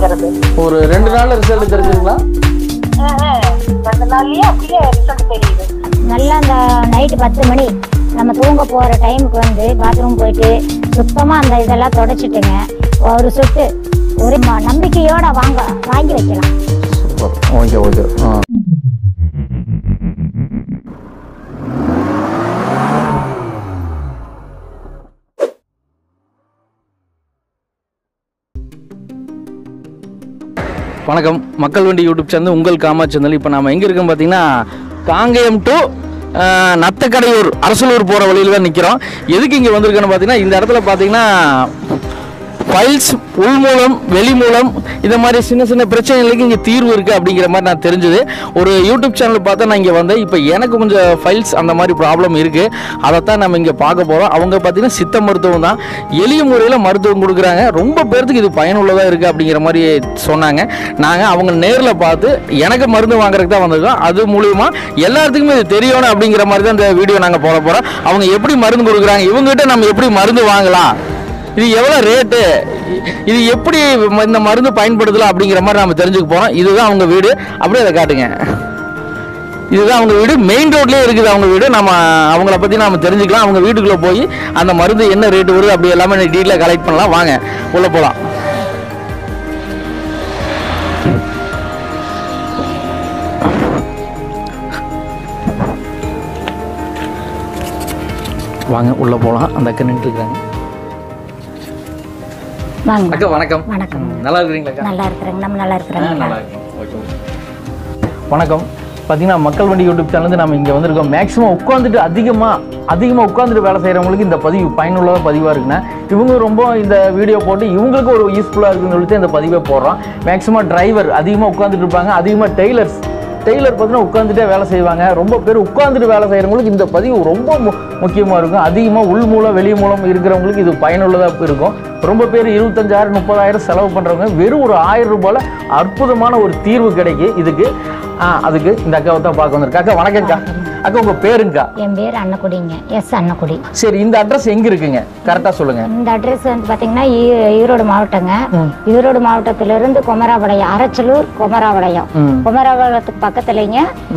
அப்படிங்கிறது ஒரு ரெண்டு நாள்ல ரிசல்ட் தெரிஞ்சுங்களா ஆஹ் ஆஹ். ரெண்டு நாள்லயே அப்படியே ரிசல்ட் தெரியுது நல்லா அந்த நைட்டு பத்து மணி நம்ம தூங்க போகிற டைமுக்கு வந்து பாத்ரூம் போயிட்டு சுத்தமாக அந்த இதெல்லாம் தொடச்சிட்டுங்க ஒரு சொட்டு ஒரு ம- நம்பிக்கையோட வாங்க வாங்கி வைக்கலாம் சூப்பர் ஓகே ஓகே ஆ வணக்கம் மக்கள் வண்டி யூடியூப் சேனல் உங்கள் காமா சேனல் இப்போ நம்ம எங்கே இருக்கோம் பார்த்தீங்கன்னா காங்கேயம் டு நத்தக்கடையூர் அரசலூர் போகிற வழியில் தான் நிற்கிறோம் எதுக்கு இங்கே வந்திருக்கேன்னு பார்த்தீங்கன்னா இந்த இடத்துல பார்த்தீங்கன்னா ஃபைல்ஸ் உள் மூலம் வெளி மூலம் இந்த மாதிரி சின்ன சின்ன பிரச்சனைகளுக்கு இங்கே தீர்வு இருக்குது அப்படிங்கிற மாதிரி நான் தெரிஞ்சது ஒரு யூடியூப் சேனல் பார்த்தா நான் இங்கே வந்தேன் இப்போ எனக்கு கொஞ்சம் ஃபைல்ஸ் அந்த மாதிரி ப்ராப்ளம் இருக்குது அதைத்தான் நம்ம இங்கே பார்க்க போகிறோம் அவங்க பார்த்தீங்கன்னா சித்த மருத்துவம் தான் எளிய முறையில் மருத்துவம் கொடுக்குறாங்க ரொம்ப பேர்த்துக்கு இது பயனுள்ளதாக இருக்குது அப்படிங்கிற மாதிரி சொன்னாங்க நாங்கள் அவங்க நேரில் பார்த்து எனக்கு மருந்து வாங்குறதுக்கு தான் வந்திருக்கோம் அது மூலியமா எல்லாத்துக்குமே இது தெரியணும் அப்படிங்கிற மாதிரி தான் இந்த வீடியோ நாங்கள் போட போகிறோம் அவங்க எப்படி மருந்து கொடுக்குறாங்க இவங்ககிட்ட நம்ம எப்படி மருந்து வாங்கலாம் இது எவ்வளோ ரேட்டு இது எப்படி ம- இந்த மருந்து பயன்படுத்தலாம் அப்படிங்கிற மாதிரி நம்ம தெரிஞ்சுக்க போகிறோம் இதுதான் அவங்க வீடு அப்படியே அதை காட்டுங்க இதுதான் அவங்க வீடு மெயின் ரோட்லேயே இருக்குது அவங்க வீடு நம்ம அவங்கள பற்றி நம்ம தெரிஞ்சுக்கலாம் அவங்க வீட்டுக்குள்ளே போய் அந்த மருந்து என்ன ரேட்டு வருது அப்படி எல்லாமே டீட்டெயிலாக கலெக்ட் பண்ணலாம் வாங்க உள்ளே போகலாம் வாங்க உள்ளே போகலாம் அந்த அக்கா நின்றுருக்காங்க வாங்க அக்கா வணக்கம் வணக்கம் நல்லா இருக்கிறீங்களா நல்லா இருக்கிறேங்க நம்ம நல்லா இருக்கிறோங்க நல்லா இருக்கேன் ஓகே ஓகே வணக்கம் பார்த்தீங்கன்னா மக்கள் வண்டி யூடியூப் சேனல் நம்ம இங்கே வந்திருக்கோம் மேக்ஸிமம் உட்காந்துட்டு அதிகமாக அதிகமாக உட்காந்துட்டு வேலை செய்கிறவங்களுக்கு இந்த பதிவு பயனுள்ள பதிவாக இருக்குன்னா இவங்க ரொம்ப இந்த வீடியோ போட்டு இவங்களுக்கு ஒரு யூஸ்ஃபுல்லாக இருக்குன்னு சொல்லிட்டு இந்த பதிவை போடுறோம் மேக்ஸிமம் டிரைவர் அதிகமாக உட்காந்துட்டு இருப்பாங்க அதிகமாக டெய்லர்ஸ் டெய்லர் பார்த்தீங்கன்னா உட்காந்துட்டே வேலை செய்வாங்க ரொம்ப பேர் உட்காந்துட்டு வேலை செய்கிறவங்களுக்கு இந்த பதிவு ரொம்ப மு- முக்கியமாக இருக்கும் அதிகமாக உள் மூலம் வெளி மூலம் இருக்கிறவங்களுக்கு இது பயனுள்ளதாக இருக்கும் ரொம்ப பேர் இருபத்தஞ்சாயிரம் முப்பதாயிரம் செலவு பண்ணுறவங்க வெறும் ஒரு ஆயிரம் ரூபாயில் அற்புதமான ஒரு தீர்வு கிடைக்கு இதுக்கு ஆ, அதுக்கு இந்த அக்காவை தான் பார்க்க வந்திருக்கா அக்கா வணக்கம்க்கா அக்கா உங்கள் பேருங்கக்கா என் பேர் அன்னக்குடிங்க எஸ் அன்னக்குடி சரி இந்த அட்ரஸ் எங்கே இருக்குங்க கரெக்டாக சொல்லுங்கள் இந்த அட்ரஸ் வந்து பார்த்தீங்கன்னா ஈ- ஈரோடு மாவட்டங்க ஈரோடு மாவட்டத்திலிருந்து குமராபாளையம் அரச்சலூர் குமராபாளையம் ம் குமராபாளையத்துக்கு பக்கத்துலங்க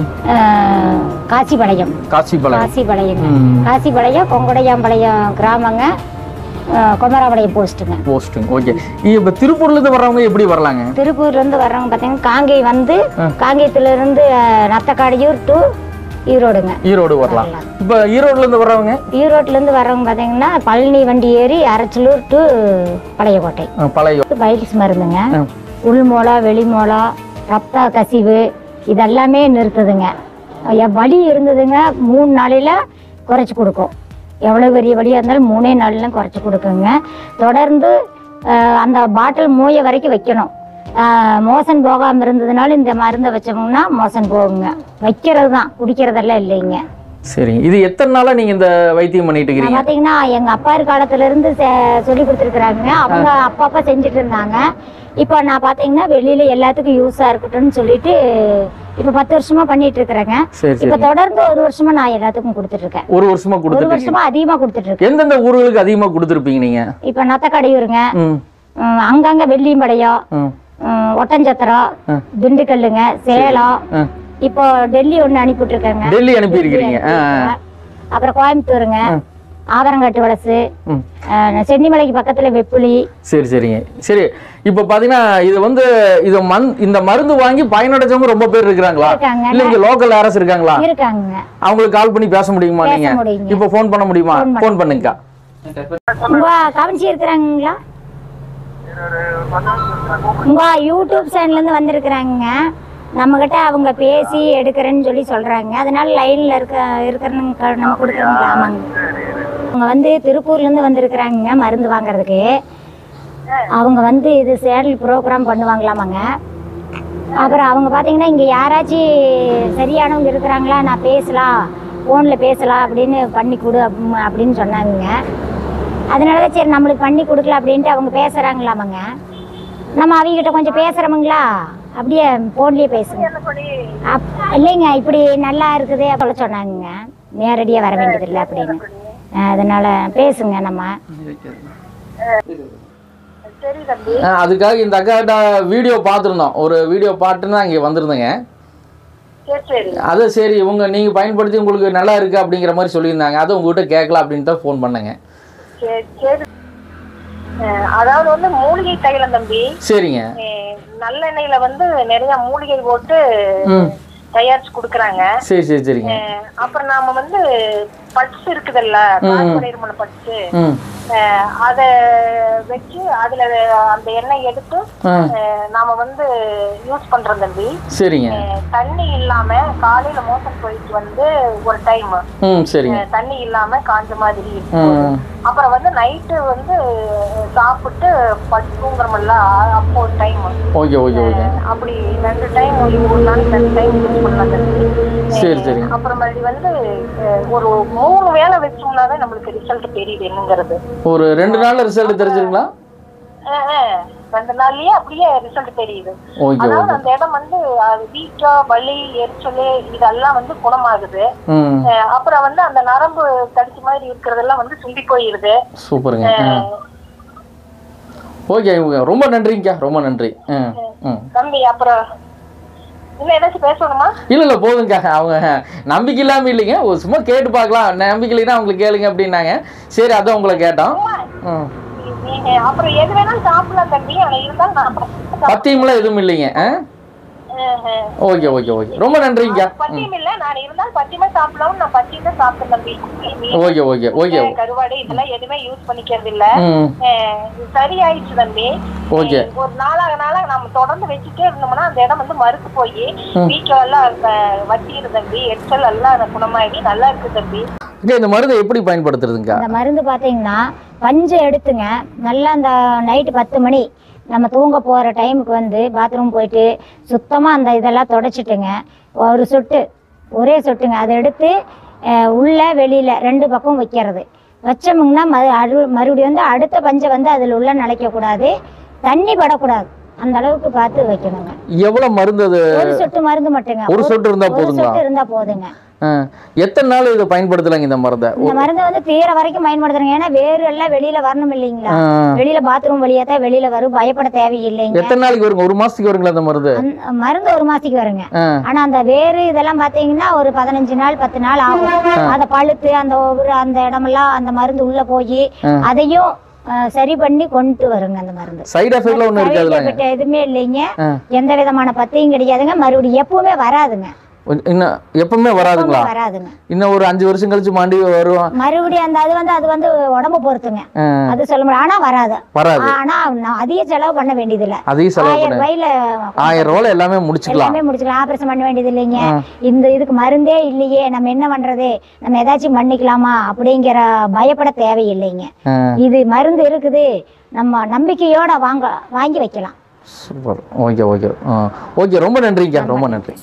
அஹ், காசிபாளையம் காசிபாளையம் காசிபாளையங்க ம். காசிபாளையம் கொங்கடையாம்பாளையம் கிராமங்க அஹ், குமராபாளையம் போஸ்ட்டுங்க போஸ்டிங் ஓகே இப்போ திருப்பூர்லேருந்து வர்றவங்க எப்படி வரலாங்க திருப்பூர்ல இருந்து வர்றவங்க பார்த்தீங்கன்னா காங்கேய வந்து காங்கேயத்துல இருந்து அஹ், நத்தக்காடியூர் டு ஈரோடுங்க ஈரோடு வரலாம் வரலாம். இப்போ ஈரோடுலேருந்து வர்றவங்க ஈரோட்ல இருந்து வர்றவங்க பார்த்தீங்கன்னா பழனி வண்டி ஏறி அரச்சலூர் டு பழையக்கோட்டை ஆ, பழைய பைல்ஸ் மருந்துங்க ஆ. உள்மோளா வெளிமோளா ரத்த கசிவு இதெல்லாமே நிறுத்துதுங்க ஐயா, வலி இருந்ததுங்க மூணு நாளையில குறைச்சி கொடுக்கும் எவ்வளோ பெரிய வலியாக இருந்தாலும் மூணே நாளில் குறைச்சி கொடுக்குங்க தொடர்ந்து அஹ், அந்த பாட்டில் மூய வரைக்கும் வைக்கணும் அஹ், மோசன் போகாமல் இருந்ததுனால இந்த மருந்தை வச்சோம்னா மோசன் போகுங்க வைக்கிறது தான் குடிக்கிறதெல்லாம் இல்லைங்க சரிங்க இது எத்தனை நாளா நீங்க இந்த வைத்தியம் பண்ணிட்டு நான் இருக்கிறீங்க பாத்தீங்கன்னா எங்க அப்பா காலத்துல இருந்து செ- சொல்லி கொடுத்துருக்குறாங்க அவங்க அப்பா அப்பா செஞ்சுட்டு இருந்தாங்க இப்போ நான் பாத்தீங்கன்னா வெளியில எல்லாத்துக்கும் யூஸா இருக்கட்டும்னு சொல்லிட்டு இப்ப பத்து வருஷமா பண்ணிட்டு இருக்கிறேங்க சரி இப்ப சரி தொடர்ந்து ஒரு வருஷமா நான் எல்லாத்துக்கும் கொடுத்துட்டு இருக்கேன் ஒரு வருஷமா ஒரு கொடுத்துருக்கீங்க வருஷமா அதிகமா கொடுத்துட்டு இருக்கேன் எந்தெந்த ஊர்களுக்கு அதிகமா கொடுத்துருப்பீங்க நீங்க இப்ப நத்தக்கடையூருங்க ம் உம், அங்கங்க வெள்ளியம்பாளையம் ம் உம், ஒட்டஞ்சத்திரம் ஆ. திண்டுக்கல்லுங்க சேலம் ஆ. இப்போ டெல்லி ஒண்ணு அனுப்பிட்டு இருக்காங்க டெல்லி அனுப்பி இருக்கிறீங்க ஆ ஆ. அப்புறம் கோயம்புத்தூருங்க ஆவரங்காட்டு வலசு ம் அஹ், சென்னிமலைக்கு பக்கத்துல வெப்புளி சரி சரிங்க சரி இப்போ பாத்தீங்கன்னா இது வந்து இது மண் இந்த மருந்து வாங்கி பயனடைஞ்சவங்க ரொம்ப பேர் இருக்கிறாங்களா இருக்காங்க. இல்ல இங்க லோக்கல் அரசு இருக்காங்களா இருக்காங்க அவங்களுக்கு கால் பண்ணி பேச முடியுமா பேச நீங்க முடியுங்க. இப்போ ஃபோன் பண்ண முடியுமா ஃபோன் பண்ணுங்கக்கா உங்க கவனிச்சு இருக்கிறாங்களா உங்க யூடியூப் சேனல்ல இருந்து வந்திருக்கிறாங்க நம்ம கிட்ட அவங்க பேசி எடுக்கிறேன்னு சொல்லி சொல்றாங்க அதனால லைன்ல இருக்க இருக்கிறனுங்க நம்ம கொடுக்குறோங்களா ஆமாங்க அவங்க வந்து திருப்பூர்ல இருந்து வந்திருக்கிறாங்க மருந்து வாங்குறதுக்கு அவங்க வந்து இது சேனல் ப்ரோக்ராம் பண்ணுவாங்களாமாங்க அப்புறம் அவங்க பார்த்தீங்கன்னா இங்கே யாராச்சும் சரியானவங்க இருக்கிறாங்களா நான் பேசலாம் ஃபோனில் பேசலாம் அப்படின்னு பண்ணி கொடு அப்~ அப்படின்னு சொன்னாங்க அதனால தான் சரி நம்மளுக்கு பண்ணி கொடுக்கல அப்படின்ட்டு அவங்க பேசுகிறாங்களாமாங்க நம்ம அவங்ககிட்ட கொஞ்சம் பேசுகிறோமுங்களா அப்படியே ஃபோன்லேயே பேசுங்க அப் இல்லைங்க இப்படி நல்லா இருக்குது அப்படி சொன்னாங்க நேரடியாக வர வேண்டியதில்லை அப்படின்னு அதனால பேசுங்க நம்ம சரி தம்பி ஆ, அதுக்காக இந்த அக்காட்ட வீடியோ பார்த்துருந்தோம் ஒரு வீடியோ பார்த்துன்னு தான் இங்கே வந்திருந்தேங்க சரி சரி அதை சரி உங்க நீங்க பயன்படுத்தி உங்களுக்கு நல்லா இருக்கு அப்படிங்கிற மாதிரி சொல்லியிருந்தாங்க அதை உங்ககிட்ட கேட்கலாம் அப்படின்னு தான் ஃபோன் பண்ணேங்க சரி சரி அஹ், அதாவது வந்து மூலிகை தைலம் தம்பி சரிங்க அஹ், நல்லெண்ணெயில வந்து நிறைய மூலிகை போட்டு ம் தயாரிச்சு கொடுக்குறாங்க சரி சரி சரிங்க அஹ், அப்புறம் நாம வந்து பட்ஸ் இருக்குதுல்ல காய்கறிமண பட்ஸ் ம் அத வச்சு அதுல அந்த எண்ணெய் எடுத்து ஆ அஹ், நாம வந்து யூஸ் பண்றோம் தம்பி சரிங்க அஹ், தண்ணி இல்லாம காலையில மோசம் போயிட்டு வந்து ஒரு டைம் ம் சரிங்க தண்ணி இல்லாம காஞ்ச மாதிரி இருக்கும் ம் அப்புறம் வந்து நைட்டு வந்து அஹ், சாப்பிட்டு படுத்துங்கிறோம்ல அப்போ ஒரு டைம் ஓகே ஓகே ஓகே அப்படி ரெண்டு டைம் ஒரு நாளைக்கு ரெண்டு டைம் யூஸ் பண்ணலாம் தம்பி சரி சரிங்க அப்புறம் மறுபடி வந்து அஹ், ஒரு மூணு வேளை வச்சோம்னாவே நம்மளுக்கு ரிசல்ட் தெரியுது என்னங்கிறது ஒரு ரெண்டு நாள்ல ரிசல்ட் தெரிஞ்சிருங்களா அஹ், அஹ், ரெண்டு நாள்லயே அப்படியே ரிசல்ட் தெரியுது ஓகே அதாவது ஓகே அந்த இடம் வந்து அது வீக்கா வலி எரிச்சல் இதெல்லாம் வந்து குணமாகுது ம் அஹ், அப்புறம் வந்து அந்த நரம்பு தடிச்சு மாதிரி இருக்கிறதெல்லாம் வந்து சுண்டி போயிருது சூப்பருங்க ம் ஓகே ஓகே ரொம்ப நன்றிங்கக்கா ரொம்ப நன்றி ம் ம் தம்பி அப்புறம் இன்னும் ஏதாச்சும் பேசணுமா இல்லை இல்லை போதுங்கக்கா அவங்க நம்பிக்கை இல்லாமல் இல்லைங்க ஒரு சும்மா கேட்டு பார்க்கலாம் நம்பிக்கை இல்லைன்னா அவங்களுக்கு கேளுங்க அப்படின்னாங்க சரி அதான் உங்களை கேட்டோம் ம் நீங்க அப்புறம் எது வேணாலும் சாப்பிடலாம் தம்பி ஆனா இருந்தாலும் நான் பத்தியம் பத்தியமெல்லாம் எதுவும் இல்லைங்க ஆ ஓகே ஓகே ஓகே ரொம்ப நன்றிங்கக்கா ம் பத்தியம் இல்ல நான் இருந்தாலும் பத்தியமா சாப்பிடலாம் நான் பத்தியம் தான் சாப்பிட்டேன் தம்பி மீன், ஓகே ஓகே ஓகே கருவாடு இதெல்லாம் எதுவுமே யூஸ் பண்ணிக்கிறது இல்ல ம் அஹ், சரியாயிடுச்சு தம்பி ஓகே அஹ், ஒரு நாளாக நாளாக நம்ம தொடர்ந்து வச்சுட்டே இருந்தோம்னா அந்த இடம் வந்து மறுத்து போய் வீக்கம் எல்லாம் அஹ், வட்டிடுது தம்பி எரிச்சல் எல்லாம் குணமாகி நல்லா இருக்கு தம்பி ஓகே இந்த மருந்தை எப்படி பயன்படுத்துறதுங்கக்கா அந்த மருந்து பார்த்தீங்கன்னா பஞ்சு எடுத்துங்க நல்லா அந்த நைட்டு பத்து மணி நம்ம தூங்க போகிற டைமுக்கு வந்து பாத்ரூம் போயிட்டு சுத்தமாக அந்த இதெல்லாம் தொடச்சிட்டுங்க ஒரு சொட்டு ஒரே சொட்டுங்க அதை எடுத்து அஹ், உள்ள வெளியில் ரெண்டு பக்கம் வைக்கிறது வச்சோமுங்கன்னா மறு அறு மறுபடியும் வந்து அடுத்த பஞ்சை வந்து அதில் உள்ள நிலைக்கக்கூடாது தண்ணி படக்கூடாது அந்த அளவுக்கு பார்த்து வைக்கணுங்க எவ்வளோ மருந்து அது ஒரு சொட்டு மருந்து மட்டுங்க ஒரு சொட்டு இருந்தா ஒரு போதுங்களா சொட்டு இருந்தால் போதுங்க ஆ. எத்தனை நாள் இதை பயன்படுத்தலாங்க இந்த மருந்தை இந்த மருந்தை வந்து தீர வரைக்கும் பயன்படுத்துறேங்க ஏன்னா வேறு எல்லாம் வெளியில வரணும் இல்லைங்களா ஆ. வெளியில பாத்ரூம் வழியா தான் வெளியில வரும் பயப்பட தேவையில்லைங்க எத்தனை நாளைக்கு வருங்க ஒரு மாசத்துக்கு வருங்களா அந்த மருந்து அந்த மருந்து ஒரு மாசத்துக்கு வருங்க ஆ ஆனா அந்த வேறு இதெல்லாம் பாத்தீங்கன்னா ஒரு பதினஞ்சு நாள் பத்து நாள் ஆகும் அதை பழுத்து அந்த ஒவ்வொரு அந்த இடமெல்லாம் அந்த மருந்து உள்ள போய் அதையும் அஹ், சரி பண்ணி கொண்டு வருங்க அந்த மருந்து சைடு எஃபெக்ட்ல ஒன்றும் இருக்காதுலாங்க சைடு எதுவுமே இல்லைங்க ஆ. எந்த விதமான பத்தியும் கிடையாதுங்க மறுபடியும் எப்பவுமே வராதுங்க இன்னும் எப்பவுமே வராதுங்களா எப்பவுமே வராதுங்க இன்னும் ஒரு அஞ்சு வருஷம் கழிச்சு மாண்டி வரும் மறுபடியும் அந்த அது வந்து அது வந்து உடம்பு பொறுத்துங்க ஆ, அது சொல்ல முடியாது ஆனா வராது வராது ஆனா நான் அதிக செலவு பண்ண வேண்டியதில்ல அதையும் செலவு ஆயிரம் பண்ண ரூபாயில ஆயிரம் ரூபாயில எல்லாமே முடிச்சுக்கலாம் எல்லாமே முடிச்சுக்கலாம் ஆபரேஷன் பண்ண வேண்டியது இல்லைங்க இந்த இதுக்கு மருந்தே இல்லையே நம்ம என்ன பண்றது நம்ம ஏதாச்சும் பண்ணிக்கலாமா அப்படிங்கிற பயப்பட தேவையில்லைங்க ஆ, இது மருந்து இருக்குது நம்ம நம்பிக்கையோட வாங்க வாங்கி வைக்கலாம் சூப்பர் ஓகே ஓகே ஆ, ஓகே ரொம்ப நன்றிங்க ரொம்ப நன்றி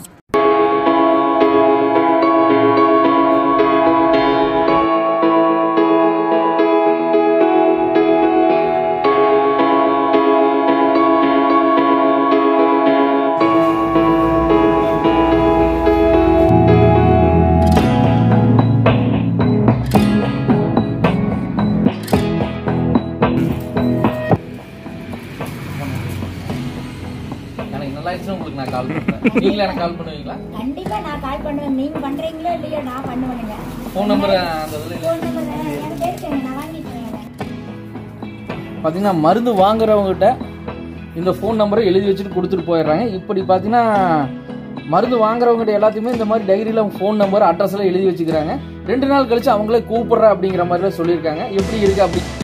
எனக்கு நல்லா இருந்துச்சு உங்களுக்கு நான் கால் பண்ணுறேன் நீங்களே எனக்கு கால் பண்ணுவீங்களா கண்டிப்பா நான் கால் பண்ணுவேன் நீங்க பண்றீங்களோ இல்லையோ நான் பண்ணுவேனுங்க ஃபோன் நம்பர் அந்த இதில் எனக்கு தெரியுங்க நான் வாங்கிக்கிறேன் பார்த்தீங்கன்னா மருந்து வாங்குறவங்ககிட்ட இந்த ஃபோன் நம்பரை எழுதி வச்சுட்டு கொடுத்துட்டு போயிடுறாங்க இப்படி பார்த்தீங்கன்னா மருந்து வாங்குறவங்ககிட்ட எல்லாத்தையுமே இந்த மாதிரி டைரியில் அவங்க ஃபோன் நம்பர் அட்ரஸ் எல்லாம் எழுதி வச்சுக்கிறாங்க ரெண்டு நாள் கழிச்சு அவங்களே கூப்பிடுற அப்படிங்கிற மாதிரிலாம் சொல்லியிருக்காங்க எப்படி இருக்கு அப்படி